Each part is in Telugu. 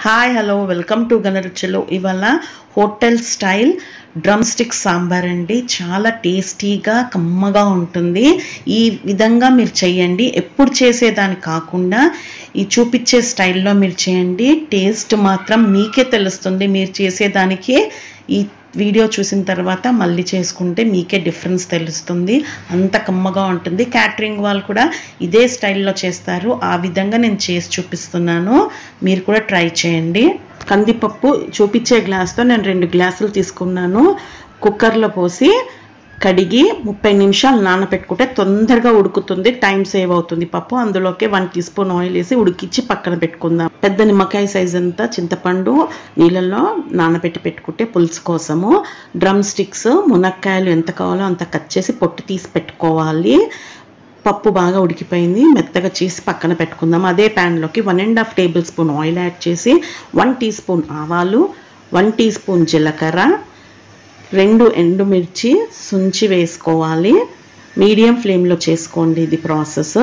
హాయ్ హలో వెల్కమ్ టు గనరుచులు ఇవాళ hotel style drum stick sambar అండి చాలా టేస్టీగా కమ్మగా ఉంటుంది ఈ విధంగా మీరు చేయండి ఎప్పుడు చేసేదాన్ని కాకుండా ఈ చూపించే స్టైల్లో మీరు చేయండి టేస్ట్ మాత్రం మీకే తెలుస్తుంది మీరు చేసేదానికి ఈ వీడియో చూసిన తర్వాత మళ్ళీ చేసుకుంటే మీకే డిఫరెన్స్ తెలుస్తుంది అంత కమ్మగా ఉంటుంది క్యాటరింగ్ వాళ్ళు కూడా ఇదే స్టైల్లో చేస్తారు ఆ విధంగా నేను చేసి చూపిస్తున్నాను మీరు కూడా ట్రై చేయండి కందిపప్పు చూపించే గ్లాస్తో నేను రెండు గ్లాసులు తీసుకున్నాను కుక్కర్లో పోసి కడిగి ముప్పై నిమిషాలు నానబెట్టుకుంటే తొందరగా ఉడుకుతుంది టైం సేవ్ అవుతుంది పప్పు అందులోకి వన్ టీ స్పూన్ ఆయిల్ వేసి ఉడికించి పక్కన పెట్టుకుందాం పెద్ద నిమ్మకాయ సైజ్ అంతా చింతపండు నీళ్ళల్లో నానబెట్టి పెట్టుకుంటే పులుసు కోసము డ్రమ్ స్టిక్స్ మునక్కాయలు ఎంత కావాలో అంత కట్ చేసి పొట్టు తీసి పెట్టుకోవాలి పప్పు బాగా ఉడికిపోయింది మెత్తగా చేసి పక్కన పెట్టుకుందాం అదే ప్యాన్లోకి one and half table spoon oil add చేసి వన్ టీ స్పూన్ ఆవాలు వన్ టీ స్పూన్ జీలకర్ర రెండు ఎండుమిర్చి సుంచి వేసుకోవాలి మీడియం ఫ్లేమ్లో చేసుకోండి ఇది ప్రాసెస్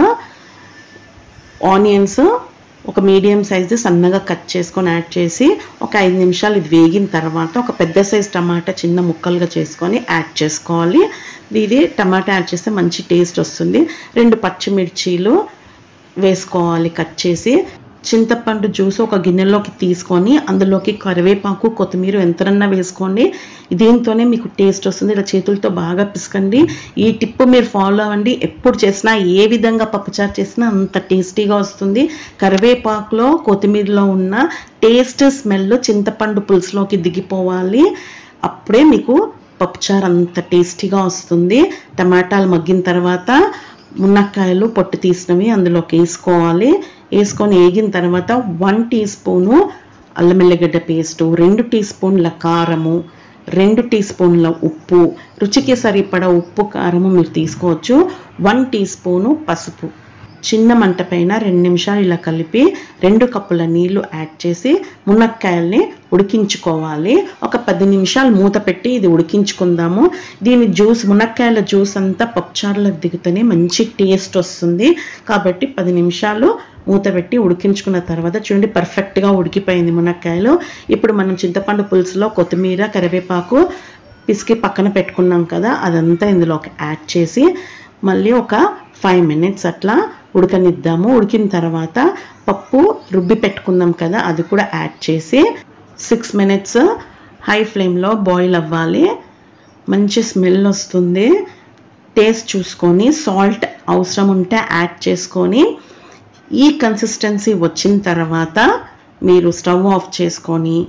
ఆనియన్స్ ఒక మీడియం సైజు సన్నగా కట్ చేసుకొని యాడ్ చేసి ఒక ఐదు నిమిషాలు ఇది వేగిన తర్వాత ఒక పెద్ద సైజ్ టమాటా చిన్న ముక్కలుగా చేసుకొని యాడ్ చేసుకోవాలి ఇది టమాటా యాడ్ చేస్తే మంచి టేస్ట్ వస్తుంది రెండు పచ్చిమిర్చీలు వేసుకోవాలి కట్ చేసి చింతపండు జ్యూస్ ఒక గిన్నెలోకి తీసుకొని అందులోకి కరివేపాకు కొత్తిమీర ఎంతనన్నా వేసుకోండి దీంతోనే మీకు టేస్ట్ వస్తుంది ఇలా చేతులతో బాగా పిసకండి ఈ టిప్ మీరు ఫాలో అవ్వండి ఎప్పుడు చేసినా ఏ విధంగా పప్పుచారు చేసినా అంత టేస్టీగా వస్తుంది కరివేపాకులో కొత్తిమీరలో ఉన్న టేస్ట్ స్మెల్ చింతపండు పులుసులోకి దిగిపోవాలి అప్పుడే మీకు పప్పుచారు అంత టేస్టీగా వస్తుంది టమాటాలు మగ్గిన తర్వాత మునక్కాయలు పొట్టు తీసినవి అందులోకి వేసుకోవాలి వేసుకొని వేగిన తర్వాత వన్ టీ స్పూను అల్లం ఎల్లిగడ్డ పేస్టు రెండు టీ స్పూన్ల కారము రెండు టీ స్పూన్ల ఉప్పు రుచికి సరిపడా ఉప్పు కారము మీరు తీసుకోవచ్చు వన్ టీ స్పూను పసుపు చిన్న మంట పైన రెండు నిమిషాలు ఇలా కలిపి రెండు కప్పుల నీళ్లు యాడ్ చేసి మునక్కాయల్ని ఉడికించుకోవాలి ఒక పది నిమిషాలు మూత పెట్టి ఇది ఉడికించుకుందాము దీని జ్యూస్ మునక్కాయల జ్యూస్ అంతా పప్పుచారులకు దిగుతూనే మంచి టేస్ట్ వస్తుంది కాబట్టి పది నిమిషాలు మూత పెట్టి ఉడికించుకున్న తర్వాత చూడండి పర్ఫెక్ట్గా ఉడికిపోయింది మునక్కాయలు ఇప్పుడు మనం చింతపండు పులుసులో కొత్తిమీర కరివేపాకు పిసికి పక్కన పెట్టుకున్నాం కదా అదంతా ఇందులోకి యాడ్ చేసి మళ్ళీ ఒక ఫైవ్ మినిట్స్ అట్లా ఉడకనిద్దాము ఉడికిన తర్వాత పప్పు రుబ్బి పెట్టుకుందాం కదా అది కూడా యాడ్ చేసి సిక్స్ మినిట్స్ హై ఫ్లేమ్లో బాయిల్ అవ్వాలి మంచి స్మెల్ వస్తుంది టేస్ట్ చూసుకొని సాల్ట్ అవసరం ఉంటే యాడ్ చేసుకొని ఈ కన్సిస్టెన్సీ వచ్చిన తర్వాత మీరు స్టవ్ ఆఫ్ చేసుకొని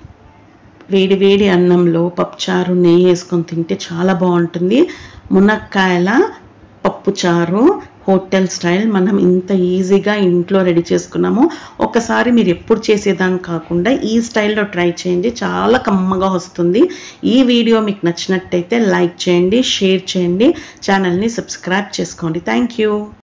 వేడి వేడి అన్నంలో పప్పుచారు నెయ్యి వేసుకొని తింటే చాలా బాగుంటుంది మునక్కాయల పప్పుచారు హోటల్ స్టైల్ మనం ఇంత ఈజీగా ఇంట్లో రెడీ చేసుకున్నాము ఒకసారి మీరు ఎప్పుడు చేసేదాన్ని కాకుండా ఈ స్టైల్లో ట్రై చేయండి చాలా కమ్మగా వస్తుంది ఈ వీడియో మీకు నచ్చినట్టయితే లైక్ చేయండి షేర్ చేయండి ఛానల్ని సబ్స్క్రైబ్ చేసుకోండి థ్యాంక్ యూ